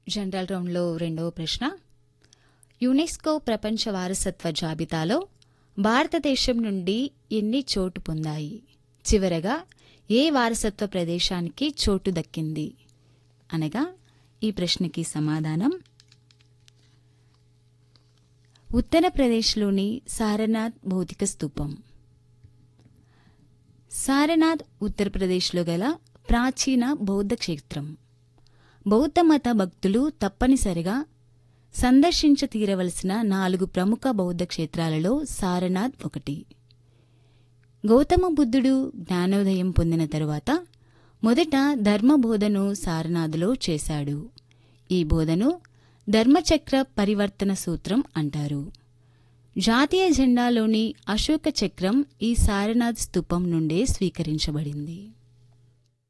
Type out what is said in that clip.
general రౌండ్లో రెండవ ప్రశ్న యునెస్కో ప్రపంచ వారసత్వ జాబితాలో భారతదేశం నుండి ఎన్ని చోటు పొందాయి చివరగా ఏ వారసత్వ ప్రదేశానికి చోటు దక్కింది అనగా ఈ ప్రశ్నకి సమాధానం ఉత్తరప్రదేశ్లోని సారనాథ్ భౌతిక స్తూపం సారనాథ్ ఉత్తరప్రదేశ్లో గల ప్రాచీన బౌద్ధ క్షేత్రం బౌద్ధ మత భక్తులు తప్పనిసరిగా సందర్శించ తీరవలసిన నాలుగు ప్రముఖ బౌద్ధ క్షేత్రాలలో సారనాథ్ ఒకటి గౌతమ బుద్ధుడు జ్ఞానోదయం పొందిన తరువాత మొదట ధర్మబోధను సారనాథ్లో చేశాడు ఈ బోధను ధర్మచక్ర పరివర్తన సూత్రం అంటారు జాతీయ జెండాలోని అశోక చక్రం ఈ సారనాథ్ స్తూపం నుండే స్వీకరించబడింది